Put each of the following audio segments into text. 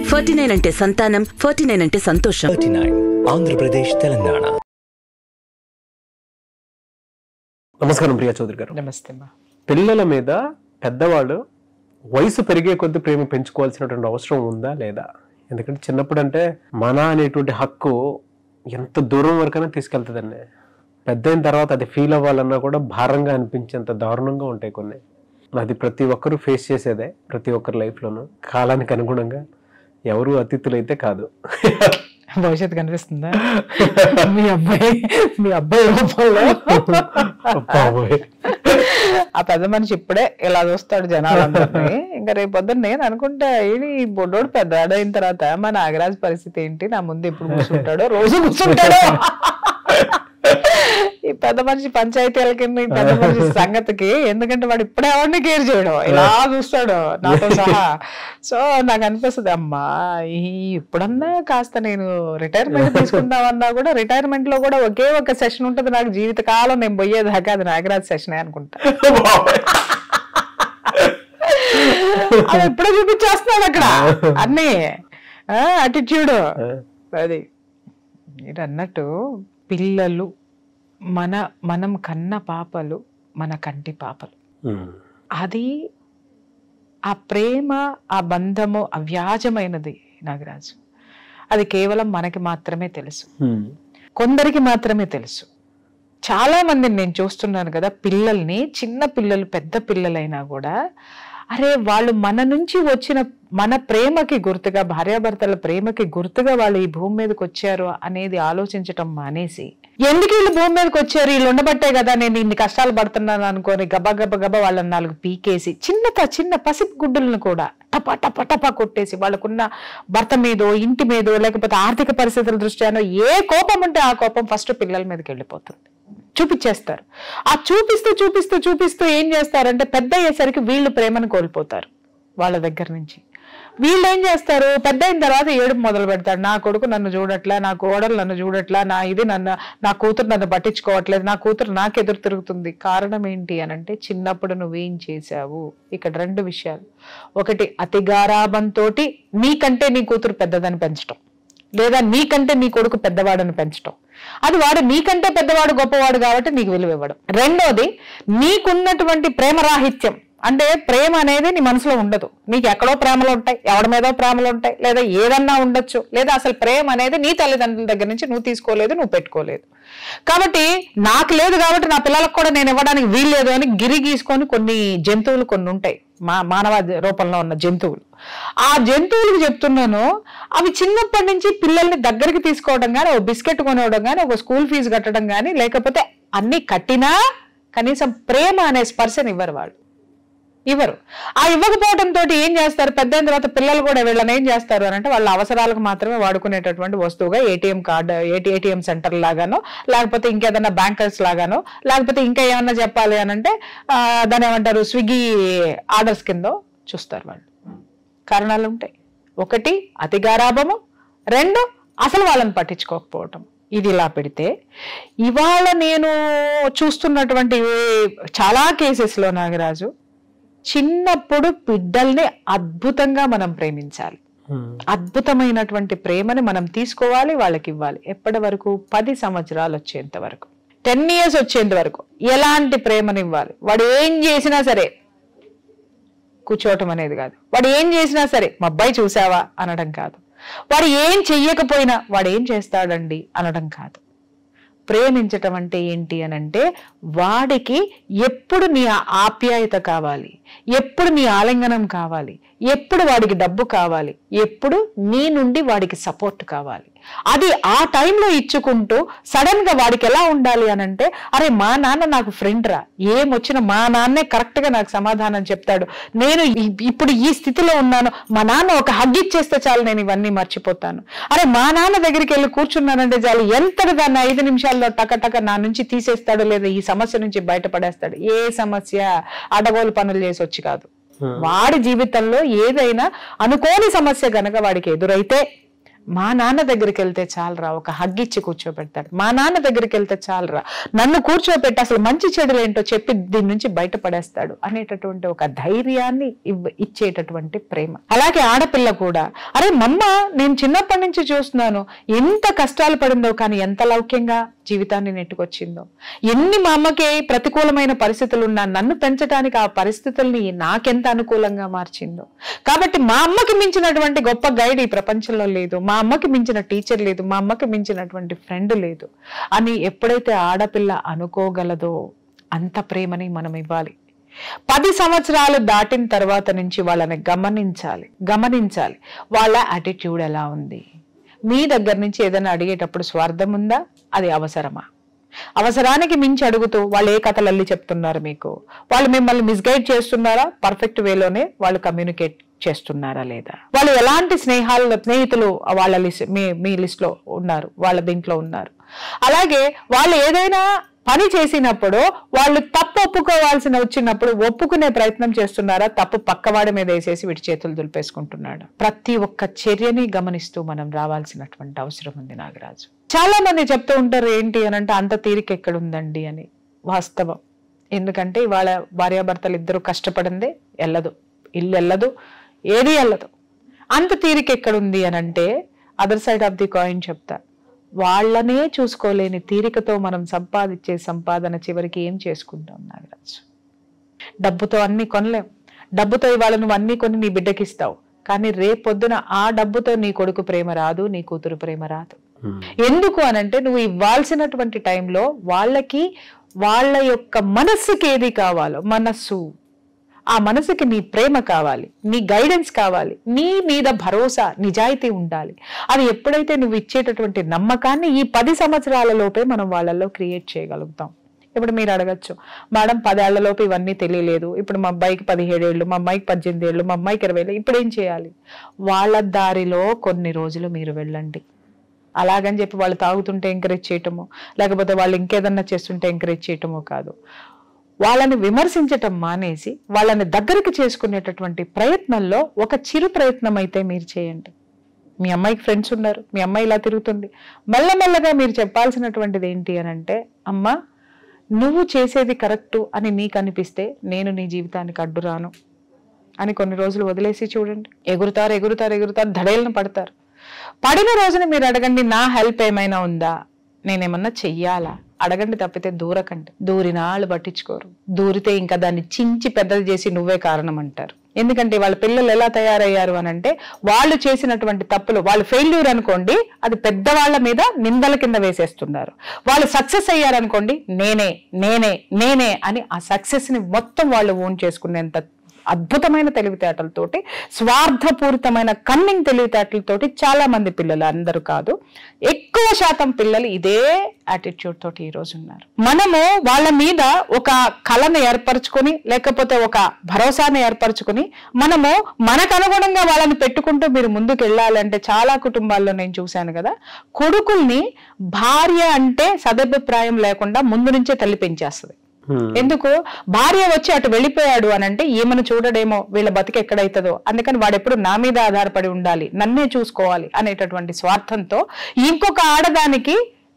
Forty nine అంటే సంతానం forty nine అంటే సంతోషం థర్టీ నైన్ ఆంధ్రప్రదేశ్ తెలంగాణ నమస్కారం ప్రియా చౌదరి గారు నమస్తే అమ్మా పిల్లల మీద పెద్దవాళ్ళు వయసు పెరిగే కొద్ది ప్రేమ పెంచుకోవాల్సినటువంటి అవసరం ఉందా లేదా ఎందుకంటే చిన్నప్పుడు అంటే మన అనేటువంటి హక్కు ఎంత దూరం వరకైనా తీసుకెళ్తుందండి పెద్ద అయిన తర్వాత అది ఫీల్ అవ్వాలన్నా కూడా భారంగా అనిపించేంత దారుణంగా ఉంటాయి కొన్ని అది ప్రతి ఒక్కరూ ఫేస్ చేసేదే ప్రతి ఒక్కరి లైఫ్లోనూ కాలానికి అనుగుణంగా ఎవరు అతిథులైతే కాదు భవిష్యత్తు కనిపిస్తుందా మీ అబ్బాయి మీ అబ్బాయి రూపంలో బాబోయ్. ఆ పెద్ద మనిషి ఇప్పుడే ఇలా చూస్తాడు జనాలందరినీ ఇంకా రేపు పొద్దున్న నేను అనుకుంటా ఏంటి ఈ బొడ్డోడు పెద్దాడు అయిన తర్వాత మా నాగరాజు పరిస్థితి ఏంటి నా ముందు ఎప్పుడు కూర్చుంటాడో రోజు కూర్చుంటాడో ఈ పెద్ద మనిషి పంచాయతీలకి ఈ పెద్ద మనిషి సంగతికి ఎందుకంటే వాడు ఇప్పుడే ఎవరిని కేర్ చేయడం ఇలా చూస్తాడు నాతో సహా సో నాకు అనిపిస్తుంది అమ్మా ఈ ఇప్పుడన్నా కాస్త నేను రిటైర్మెంట్ తీసుకుందామన్నా కూడా రిటైర్మెంట్ లో కూడా ఒకే ఒక సెషన్ ఉంటుంది నాకు జీవితకాలం నేను పోయేదాకా అది నాగరాజ్ సెషనే అనుకుంటా అది ఎప్పుడో చూపించేస్తున్నాడు అక్కడ అన్ని అటిట్యూడ్ అది మీరు అన్నట్టు పిల్లలు మన మనం కన్న పాపలు మన కంటి పాపలు ఉమ్. అది ఆ ప్రేమ ఆ బంధము అవ్యాజమైనది నాగరాజు అది కేవలం మనకి మాత్రమే తెలుసు ఉమ్. కొందరికి మాత్రమే తెలుసు చాలా మందిని నేను చూస్తున్నాను కదా పిల్లల్ని చిన్న పిల్లలు పెద్ద పిల్లలైనా కూడా అరే వాళ్ళు మన నుంచి వచ్చిన మన ప్రేమకి గుర్తుగా భార్యాభర్తల ప్రేమకి గుర్తుగా వాళ్ళు ఈ భూమి మీదకి వచ్చారు అనేది ఆలోచించటం మానేసి ఎందుకు వీళ్ళు భూమి మీదకి వచ్చారు వీళ్ళు ఉండబట్టే కదా నేను ఇన్ని కష్టాలు పడుతున్నాను అనుకొని గబా గబ గబ వాళ్ళని నాలుగు పీకేసి చిన్నత చిన్న పసిపు గుడ్డులను కూడా టపా టపా టపా కొట్టేసి వాళ్ళకున్న భర్త మీదో ఇంటి మీదో లేకపోతే ఆర్థిక పరిస్థితుల దృష్ట్యానో ఏ కోపం ఉంటే ఆ కోపం ఫస్ట్ పిల్లల మీదకి వెళ్ళిపోతుంది చూపించేస్తారు ఆ చూపిస్తూ చూపిస్తూ చూపిస్తూ ఏం చేస్తారంటే పెద్ద అయ్యేసరికి వీళ్ళు ప్రేమను కోల్పోతారు వాళ్ళ దగ్గర నుంచి వీళ్ళు ఏం చేస్తారు పెద్ద అయిన తర్వాత ఏడుపు మొదలు పెడతాడు నా కొడుకు నన్ను చూడట్లా నా కోడలు నన్ను చూడట్లా నా ఇది నన్ను నా కూతురు నన్ను పట్టించుకోవట్లేదు నా కూతురు నాకు ఎదురు తిరుగుతుంది కారణం ఏంటి అని అంటే చిన్నప్పుడు నువ్వేం చేశావు ఇక్కడ రెండు విషయాలు ఒకటి అతి గారాబంతో నీకంటే నీ కూతురు పెద్దదని పెంచటం లేదా నీకంటే నీ కొడుకు పెద్దవాడని పెంచటం అది వాడు నీకంటే పెద్దవాడు గొప్పవాడు కాబట్టి నీకు విలువ ఇవ్వడం రెండోది నీకున్నటువంటి ప్రేమరాహిత్యం అంటే ప్రేమ అనేది నీ మనసులో ఉండదు నీకు ఎక్కడో ప్రేమలు ఉంటాయి ఎవడి మీదో ప్రేమలు ఉంటాయి లేదా ఏదన్నా ఉండొచ్చు లేదా అసలు ప్రేమ అనేది నీ తల్లిదండ్రుల దగ్గర నుంచి నువ్వు తీసుకోలేదు నువ్వు పెట్టుకోలేదు కాబట్టి నాకు లేదు కాబట్టి నా పిల్లలకు కూడా నేను ఇవ్వడానికి వీల్లేదు అని గిరి గీసుకొని కొన్ని జంతువులు కొన్ని ఉంటాయి మా మానవ రూపంలో ఉన్న జంతువులు ఆ జంతువులకు చెప్తున్నాను అవి చిన్నప్పటి నుంచి పిల్లల్ని దగ్గరికి తీసుకోవడం కానీ ఒక బిస్కెట్ కొనివ్వడం కానీ ఒక స్కూల్ ఫీజు కట్టడం కానీ లేకపోతే అన్ని కట్టినా కనీసం ప్రేమ అనే స్పర్శని ఇవ్వరు వాళ్ళు ఇవ్వరు ఆ ఇవ్వకపోవడం తోటి ఏం చేస్తారు పెద్ద అయిన తర్వాత పిల్లలు కూడా వీళ్ళని ఏం చేస్తారు అని అంటే వాళ్ళ అవసరాలకు మాత్రమే వాడుకునేటటువంటి వస్తువుగా ATM card AT ATM centre లాగానో లేకపోతే ఇంకేదన్నా బ్యాంకర్స్ లాగానో లేకపోతే ఇంకా ఏమన్నా చెప్పాలి అని అంటే ఆ, దాన్ని ఏమంటారు స్విగ్గీ ఆర్డర్స్ కింద చూస్తారు వాళ్ళు కారణాలు ఉంటాయి ఒకటి అతి గారాభము రెండు అసలు వాళ్ళని పట్టించుకోకపోవటం ఇది ఇలా పెడితే ఇవాళ నేను చూస్తున్నటువంటి చాలా కేసెస్లో నాగరాజు చిన్నప్పుడు బిడ్డల్ని అద్భుతంగా మనం ప్రేమించాలి ఉమ్. అద్భుతమైనటువంటి ప్రేమని మనం తీసుకోవాలి వాళ్ళకి ఇవ్వాలి ఎప్పటి వరకు పది సంవత్సరాలు వచ్చేంత వరకు టెన్ ఇయర్స్ వచ్చేంత వరకు ఎలాంటి ప్రేమని ఇవ్వాలి వాడు ఏం చేసినా సరే కూర్చోవటం అనేది కాదు వాడు ఏం చేసినా సరే మా అబ్బాయి చూసావా అనడం కాదు వాడు ఏం చెయ్యకపోయినా వాడు ఏం చేస్తాడండి అనడం కాదు ప్రేమించటం అంటే ఏంటి అని అంటే వాడికి ఎప్పుడు నీ ఆప్యాయత కావాలి ఎప్పుడు నీ ఆలింగనం కావాలి ఎప్పుడు వాడికి డబ్బు కావాలి ఎప్పుడు నీ నుండి వాడికి సపోర్ట్ కావాలి అది ఆ టైంలో ఇచ్చుకుంటూ సడన్ గా వాడికి ఎలా ఉండాలి అని అంటే అరే మా నాన్న నాకు ఫ్రెండ్ రా ఏమొచ్చినా మా నాన్నే కరెక్ట్ గా నాకు సమాధానం చెప్తాడు నేను ఇ- ఇప్పుడు ఈ స్థితిలో ఉన్నాను మా నాన్న ఒక హగ్ ఇచ్చేస్తే చాలు నేను ఇవన్నీ మర్చిపోతాను అరే మా నాన్న దగ్గరికి వెళ్ళి కూర్చున్నానంటే చాలు ఎంత దాన్ని ఐదు నిమిషాల్లో టక టక నా నుంచి తీసేస్తాడు లేదా ఈ సమస్య నుంచి బయటపడేస్తాడు ఏ సమస్య అడగోలు పనులు చేసి వచ్చి కాదు వాడి జీవితంలో ఏదైనా అనుకోని సమస్య గనక వాడికి ఎదురైతే మా నాన్న దగ్గరికి వెళ్తే చాలరా ఒక హగ్ ఇచ్చి కూర్చోబెడతాడు మా నాన్న దగ్గరికి వెళ్తే చాలరా నన్ను కూర్చోబెట్టి అసలు మంచి చెడులు ఏంటో చెప్పి దీని నుంచి బయటపడేస్తాడు అనేటటువంటి ఒక ధైర్యాన్ని ఇవ్- ఇచ్చేటటువంటి ప్రేమ అలాగే ఆడపిల్ల కూడా అరే మమ్మ నేను చిన్నప్పటి నుంచి చూస్తున్నాను ఎంత కష్టాలు పడిందో కానీ ఎంత లౌక్యంగా జీవితాన్ని నెట్టుకొచ్చిందో ఎన్ని మా అమ్మకి ప్రతికూలమైన పరిస్థితులు ఉన్నా నన్ను పెంచడానికి ఆ పరిస్థితుల్ని నాకెంత అనుకూలంగా మార్చిందో కాబట్టి మా అమ్మకి మించినటువంటి గొప్ప గైడ్ ఈ ప్రపంచంలో లేదు మా అమ్మకి మించిన టీచర్ లేదు మా అమ్మకి మించినటువంటి ఫ్రెండ్ లేదు అని ఎప్పుడైతే ఆడపిల్ల అనుకోగలదో అంత ప్రేమని మనం ఇవ్వాలి పది సంవత్సరాలు దాటిన తర్వాత నుంచి వాళ్ళని గమనించాలి గమనించాలి వాళ్ళ అటిట్యూడ్ ఎలా ఉంది మీ దగ్గర నుంచి ఏదైనా అడిగేటప్పుడు స్వార్థం ఉందా అది అవసరమా అవసరానికి మించి అడుగుతూ వాళ్ళు ఏ కథలు అల్లి చెప్తున్నారు మీకు వాళ్ళు మిమ్మల్ని మిస్గైడ్ చేస్తున్నారా పర్ఫెక్ట్ వేలోనే వాళ్ళు కమ్యూనికేట్ చేస్తున్నారా లేదా వాళ్ళు ఎలాంటి స్నేహాలు స్నేహితులు వాళ్ళ లిస్ట్ మీ మీ లిస్ట్ లో ఉన్నారు వాళ్ళ దీంట్లో ఉన్నారు అలాగే వాళ్ళు ఏదైనా పని చేసినప్పుడు వాళ్ళు తప్పు ఒప్పుకోవాల్సిన వచ్చినప్పుడు ఒప్పుకునే ప్రయత్నం చేస్తున్నారా తప్పు పక్కవాడి మీద వేసేసి వీటి చేతులు దులిపేసుకుంటున్నాడు ప్రతి ఒక్క చర్యని గమనిస్తూ మనం రావాల్సినటువంటి అవసరం ఉంది నాగరాజు చాలా మంది చెప్తూ ఉంటారు ఏంటి అని అంటే అంత తీరిక ఎక్కడుందండి అని వాస్తవం ఎందుకంటే ఇవాళ భార్యాభర్తలు ఇద్దరు కష్టపడిందే వెళ్ళదు ఇల్లు వెళ్ళదు ఏది వెళ్ళదు అంత తీరిక ఎక్కడుంది అని అంటే other side of the coin చెప్తా వాళ్ళనే చూసుకోలేని తీరికతో మనం సంపాదించే సంపాదన చివరికి ఏం చేసుకుంటాం నాగరాజు డబ్బుతో అన్ని కొనలేం డబ్బుతో ఇవాళ నువ్వు అన్ని కొని నీ బిడ్డకి ఇస్తావు కానీ రేపొద్దున ఆ డబ్బుతో నీ కొడుకు ప్రేమ రాదు నీ కూతురు ప్రేమ రాదు ఎందుకు అనంటే నువ్వు ఇవ్వాల్సినటువంటి టైంలో వాళ్ళకి వాళ్ళ యొక్క మనస్సుకి ఏది కావాలో మనస్సు ఆ మనసుకి నీ ప్రేమ కావాలి నీ గైడెన్స్ కావాలి నీ మీద భరోసా నిజాయితీ ఉండాలి అది ఎప్పుడైతే నువ్వు ఇచ్చేటటువంటి నమ్మకాన్ని ఈ పది సంవత్సరాల లోపే మనం వాళ్ళల్లో క్రియేట్ చేయగలుగుతాం ఇప్పుడు మీరు అడగచ్చు మేడం పదేళ్లలోపు ఇవన్నీ తెలియలేదు ఇప్పుడు మా అబ్బాయికి పదిహేడేళ్ళు మా అమ్మాయికి పద్దెనిమిది ఏళ్ళు మా అమ్మాయికి ఇరవై ఏళ్ళు ఇప్పుడు ఏం చేయాలి వాళ్ళ దారిలో కొన్ని రోజులు మీరు వెళ్ళండి అలాగని చెప్పి వాళ్ళు తాగుతుంటే ఎంకరేజ్ చేయటము లేకపోతే వాళ్ళు ఇంకేదన్నా చేస్తుంటే ఎంకరేజ్ చేయటమో కాదు వాళ్ళని విమర్శించటం మానేసి వాళ్ళని దగ్గరికి చేసుకునేటటువంటి ప్రయత్నంలో ఒక చిరు ప్రయత్నం అయితే మీరు చేయండి మీ అమ్మాయికి ఫ్రెండ్స్ ఉన్నారు మీ అమ్మాయి ఇలా తిరుగుతుంది మెల్లమెల్లగా మీరు చెప్పాల్సినటువంటిది ఏంటి అని అంటే అమ్మ నువ్వు చేసేది కరెక్టు అని నీకు అనిపిస్తే నేను నీ జీవితానికి అడ్డురాను అని కొన్ని రోజులు వదిలేసి చూడండి ఎగురుతారు ఎగురుతారు ఎగురుతారు ధడేలను పడతారు పడిన రోజున మీరు అడగండి నా హెల్ప్ ఏమైనా ఉందా నేనేమన్నా చెయ్యాలా అడగండి తప్పితే దూరకండి దూరినాళ్ళు పట్టించుకోరు దూరితే ఇంకా దాన్ని చించి పెద్దది చేసి నువ్వే కారణం అంటారు ఎందుకంటే వాళ్ళ పిల్లలు ఎలా తయారయ్యారు అని అంటే వాళ్ళు చేసినటువంటి తప్పులు వాళ్ళు ఫెయిల్యూర్ అనుకోండి అది పెద్దవాళ్ళ మీద నిందల కింద వేసేస్తున్నారు వాళ్ళు సక్సెస్ అయ్యారనుకోండి నేనే నేనే నేనే అని ఆ సక్సెస్ ని మొత్తం వాళ్ళు ఓన్ చేసుకునేంత అద్భుతమైన తెలివితేటలతోటి స్వార్థపూరితమైన కన్నింగ్ తెలివితేటలతోటి చాలా మంది పిల్లలు అందరూ కాదు ఎక్కువ శాతం పిల్లలు ఇదే యాటిట్యూడ్ తోటి ఈ రోజు ఉన్నారు మనము వాళ్ళ మీద ఒక కళను ఏర్పరచుకొని లేకపోతే ఒక భరోసాను ఏర్పరచుకొని మనము మనకు అనుగుణంగా వాళ్ళని పెట్టుకుంటూ మీరు ముందుకు వెళ్ళాలంటే చాలా కుటుంబాల్లో నేను చూశాను కదా కొడుకుల్ని భార్య అంటే సదభిప్రాయం లేకుండా ముందు నుంచే తల్లి పెంచేస్తుంది ఎందుకు భార్య వచ్చి అటు వెళ్ళిపోయాడు అని అంటే ఈమెను చూడడేమో వీళ్ళ బతికి ఎక్కడైతుందో అందుకని వాడెప్పుడు నా మీద ఆధారపడి ఉండాలి నన్నే చూసుకోవాలి అనేటటువంటి స్వార్థంతో ఇంకొక ఆడదానికి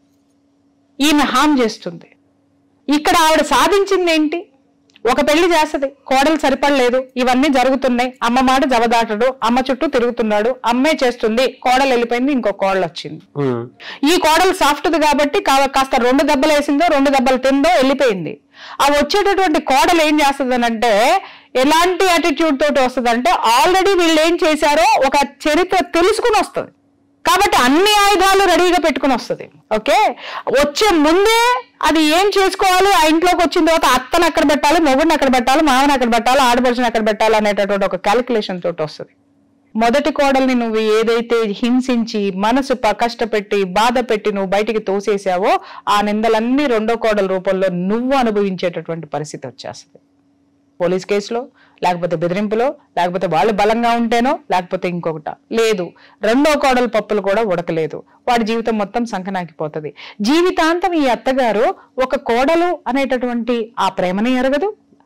ఈమె హామ్ చేస్తుంది ఇక్కడ ఆవిడ సాధించింది ఏంటి ఒక పెళ్లి చేస్తది కోడలు సరిపడలేదు ఇవన్నీ జరుగుతున్నాయి అమ్మ మాట జవదాటడు అమ్మ చుట్టూ తిరుగుతున్నాడు అమ్మే చేస్తుంది కోడలు వెళ్ళిపోయింది ఇంకో కోడలు వచ్చింది ఈ కోడలు సాఫ్ట్ది కాబట్టి కా- కాస్త రెండు దెబ్బలు వేసిందో రెండు దెబ్బలు తిందో వెళ్ళిపోయింది ఆ వచ్చేటటువంటి కోడలు ఏం చేస్తుందనంటే ఎలాంటి యాటిట్యూడ్ తోటి వస్తుందంటే ఆల్రెడీ వీళ్ళు ఏం చేశారో ఒక చరిత్ర తెలుసుకుని వస్తుంది కాబట్టి అన్ని ఆయుధాలు రెడీగా పెట్టుకుని వస్తుంది ఓకే వచ్చే ముందే అది ఏం చేసుకోవాలి ఆ ఇంట్లోకి వచ్చిన తర్వాత అత్తను అక్కడ పెట్టాలి మొగుడిని అక్కడ పెట్టాలి మామని అక్కడ పెట్టాలి ఆడపడుచుని అక్కడ పెట్టాలి అనేటటువంటి ఒక క్యాలిక్యులేషన్ తోటి వస్తుంది మొదటి కోడల్ని నువ్వు ఏదైతే హింసించి మనసు ప- కష్టపెట్టి బాధ పెట్టి నువ్వు బయటికి తోసేసావో ఆ నిందలన్నీ రెండో కోడల రూపంలో నువ్వు అనుభవించేటటువంటి పరిస్థితి వచ్చేస్తుంది పోలీస్ కేసులో లేకపోతే బెదిరింపులో లేకపోతే వాళ్ళు బలంగా ఉంటేనో లేకపోతే ఇంకొకట లేదు రెండో కోడల పప్పులు కూడా ఉడకలేదు వాడి జీవితం మొత్తం సంకనాకిపోతుంది జీవితాంతం ఈ అత్తగారు ఒక కోడలు అనేటటువంటి ఆ ప్రేమని ఎరగదు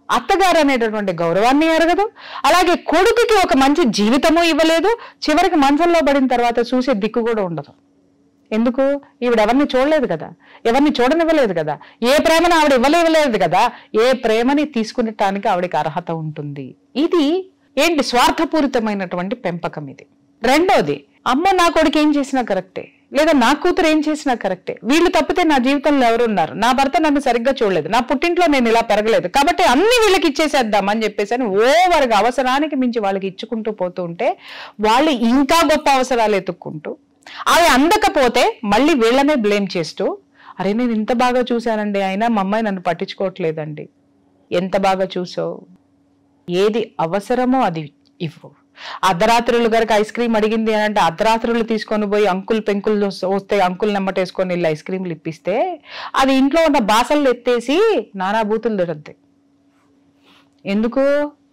అత్తగారు అనేటటువంటి గౌరవాన్ని ఎరగదు అలాగే కొడుకుకి ఒక మంచి జీవితము ఇవ్వలేదు చివరికి మంచంలో పడిన తర్వాత చూసే దిక్కు కూడా ఉండదు ఎందుకు ఈవిడ ఎవరిని చూడలేదు కదా ఎవరిని చూడనివ్వలేదు కదా ఏ ప్రేమను ఆవిడ ఇవ్వలేవలేదు కదా ఏ ప్రేమని తీసుకునేటానికి ఆవిడకి అర్హత ఉంటుంది ఇది ఏంటి స్వార్థపూరితమైనటువంటి పెంపకం ఇది రెండోది అమ్మ నా కొడుకు ఏం చేసినా కరెక్టే లేదా నా కూతురు ఏం చేసినా కరెక్టే వీళ్ళు తప్పితే నా జీవితంలో ఎవరున్నారు నా భర్త నన్ను సరిగ్గా చూడలేదు నా పుట్టింట్లో నేను ఇలా పెరగలేదు కాబట్టి అన్ని వీళ్ళకి ఇచ్చేసేద్దాం అని చెప్పేసి అని ఓవర్గా అవసరానికి మించి వాళ్ళకి ఇచ్చుకుంటూ పోతూ ఉంటే వాళ్ళు ఇంకా గొప్ప అవసరాలు ఎత్తుక్కుంటూ అవి అందకపోతే మళ్ళీ వీళ్ళనే బ్లేమ్ చేస్తూ అరే నేను ఇంత బాగా చూశానండి అయినా మా అమ్మాయి నన్ను పట్టించుకోవట్లేదండి ఎంత బాగా చూసావు ఏది అవసరమో అది ఇవ్వు అర్ధరాత్రులు గనక ఐస్ క్రీమ్ అడిగింది అని అంటే అర్ధరాత్రులు తీసుకొని పోయి అంకుల్ పెంకులు వస్తే అంకుల్ నెమ్మటేసుకొని వెళ్ళి ఐస్ క్రీమ్లు ఇప్పిస్తే అది ఇంట్లో ఉన్న బాసలు ఎత్తేసి నానా బూతులు తిడద్ది ఎందుకు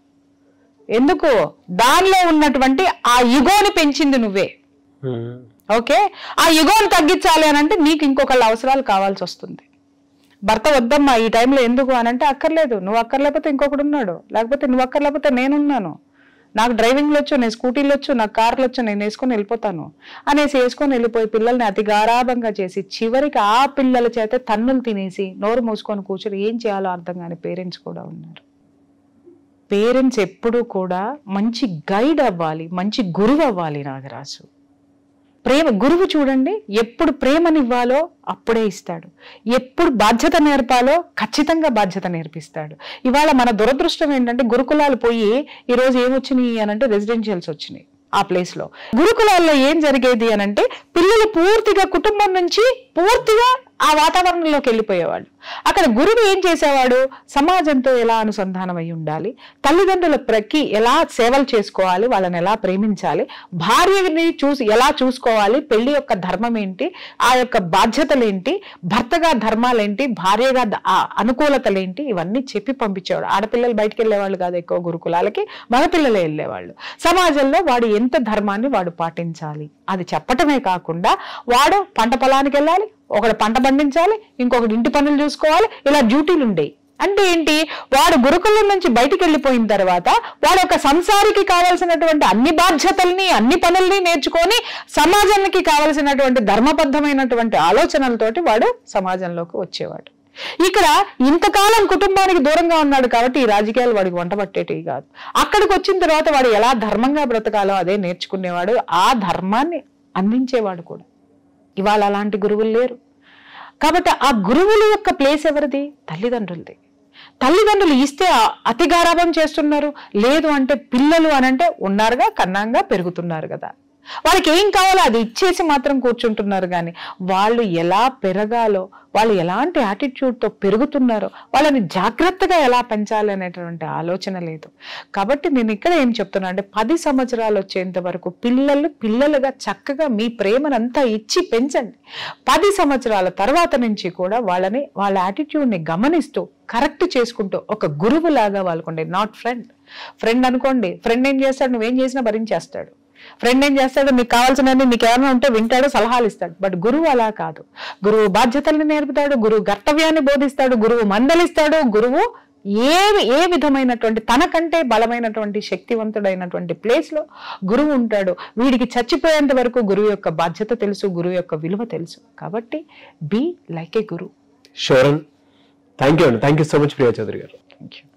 ఎందుకు దానిలో ఉన్నటువంటి ఆ యుగోని పెంచింది నువ్వే ఉమ్. ఓకే ఆ యుగోని తగ్గించాలి అని అంటే నీకు ఇంకొకళ్ళ అవసరాలు కావాల్సి వస్తుంది భర్త వద్దమ్మా ఈ టైంలో ఎందుకు అని అంటే అక్కర్లేదు నువ్వు అక్కర్లేకపోతే ఇంకొకడు ఉన్నాడు లేకపోతే నువ్వు అక్కర్లేకపోతే నేనున్నాను నాకు డ్రైవింగ్లు వచ్చు నేను స్కూటీలు వచ్చు నాకు కార్లు వచ్చు నేను వేసుకొని వెళ్ళిపోతాను అనేసి వేసుకొని వెళ్ళిపోయి పిల్లల్ని అతి గారాభంగా చేసి చివరికి ఆ పిల్లల చేత తన్నులు తినేసి నోరు మూసుకొని కూర్చొని ఏం చేయాలో అర్థం కాని పేరెంట్స్ కూడా ఉన్నారు పేరెంట్స్ ఎప్పుడూ కూడా మంచి గైడ్ అవ్వాలి మంచి గురువు అవ్వాలి నాగరాజు ప్రేమ గురువు చూడండి ఎప్పుడు ప్రేమనివ్వాలో అప్పుడే ఇస్తాడు ఎప్పుడు బాధ్యత నేర్పాలో ఖచ్చితంగా బాధ్యత నేర్పిస్తాడు ఇవాళ మన దురదృష్టం ఏంటంటే గురుకులాలు పోయి ఈ రోజు ఏమొచ్చినాయి అని అంటే రెసిడెన్షియల్స్ వచ్చినాయి ఆ ప్లేస్ లో గురుకులాల్లో ఏం జరిగేది అని అంటే పిల్లలు పూర్తిగా కుటుంబం నుంచి పూర్తిగా ఆ వాతావరణంలోకి వెళ్ళిపోయేవాళ్ళు అక్కడ గురువు ఏం చేసేవాడు సమాజంతో ఎలా అనుసంధానం అయి ఉండాలి తల్లిదండ్రుల ప్రకి ఎలా సేవలు చేసుకోవాలి వాళ్ళని ఎలా ప్రేమించాలి భార్యని చూసి ఎలా చూసుకోవాలి పెళ్లి యొక్క ధర్మం ఏంటి ఆ యొక్క బాధ్యతలు ఏంటి భర్తగా ధర్మాలేంటి భార్యగా ద- ఆ అనుకూలతలేంటి ఇవన్నీ చెప్పి పంపించేవాడు ఆడపిల్లలు బయటికి వెళ్ళేవాళ్ళు కాదు ఎక్కువ గురుకులాలకి మగపిల్లలే వెళ్ళేవాళ్ళు సమాజంలో వాడు ఎంత ధర్మాన్ని వాడు పాటించాలి అది చెప్పటమే కాకుండా వాడు పంట పొలానికి వెళ్ళాలి ఒకడు పంట పండించాలి ఇంకొకటి ఇంటి పనులు చూసుకోవాలి ఇలా డ్యూటీలు ఉండేవి అంటే ఏంటి వాడు గురుకులం నుంచి బయటికి వెళ్ళిపోయిన తర్వాత వాడు ఒక సంసారికి కావాల్సినటువంటి అన్ని బాధ్యతల్ని అన్ని పనుల్ని నేర్చుకొని సమాజానికి కావలసినటువంటి ధర్మబద్ధమైనటువంటి ఆలోచనలతోటి వాడు సమాజంలోకి వచ్చేవాడు ఇక్కడ ఇంతకాలం కుటుంబానికి దూరంగా ఉన్నాడు కాబట్టి ఈ రాజకీయాలు వాడికి వంట పట్టేటివి కాదు అక్కడికి వచ్చిన తర్వాత వాడు ఎలా ధర్మంగా బ్రతకాలో అదే నేర్చుకునేవాడు ఆ ధర్మాన్ని అందించేవాడు కూడా ఇవాళ అలాంటి గురువులు లేరు కాబట్టి ఆ గురువుల యొక్క ప్లేస్ ఎవరిది తల్లిదండ్రులది తల్లిదండ్రులు ఇస్తే ఆ- అతి గారాభం చేస్తున్నారు లేదు అంటే పిల్లలు అని అంటే ఉన్నారుగా కన్నాంగా పెరుగుతున్నారు కదా వాళ్ళకి ఏం కావాలో అది ఇచ్చేసి మాత్రం కూర్చుంటున్నారు కానీ వాళ్ళు ఎలా పెరగాలో వాళ్ళు ఎలాంటి attitude తో పెరుగుతున్నారో వాళ్ళని జాగ్రత్తగా ఎలా పెంచాలి అనేటువంటి ఆలోచన లేదు కాబట్టి నేను ఇక్కడ ఏం చెప్తున్నా అంటే పది సంవత్సరాలు వచ్చేంత వరకు పిల్లలు పిల్లలుగా చక్కగా మీ ప్రేమనంతా ఇచ్చి పెంచండి పది సంవత్సరాల తర్వాత నుంచి కూడా వాళ్ళని వాళ్ళ యాటిట్యూడ్ని గమనిస్తూ కరెక్ట్ చేసుకుంటూ ఒక గురువులాగా వాళ్ళకుండే నాట్ ఫ్రెండ్ ఫ్రెండ్ అనుకోండి ఫ్రెండ్ ఏం చేస్తాడు నువ్వేం చేసినా భరించేస్తాడు ఫ్రెండ్ ఏం చేస్తాడు నీకు కావాల్సినవి నీకు ఏమైనా ఉంటే వింటాడు సలహాలు ఇస్తాడు బట్ గురువు అలా కాదు గురువు బాధ్యతల్ని నేర్పుతాడు గురువు కర్తవ్యాన్ని బోధిస్తాడు గురువు మందలిస్తాడు గురువు ఏ ఏ విధమైనటువంటి తనకంటే బలమైనటువంటి శక్తివంతుడైనటువంటి ప్లేస్ లో గురువు ఉంటాడు వీడికి చచ్చిపోయేంత వరకు గురువు యొక్క బాధ్యత తెలుసు గురువు యొక్క విలువ తెలుసు కాబట్టి be like a guru sure thank you అండి thank you so much Priya Chowdary garu thank you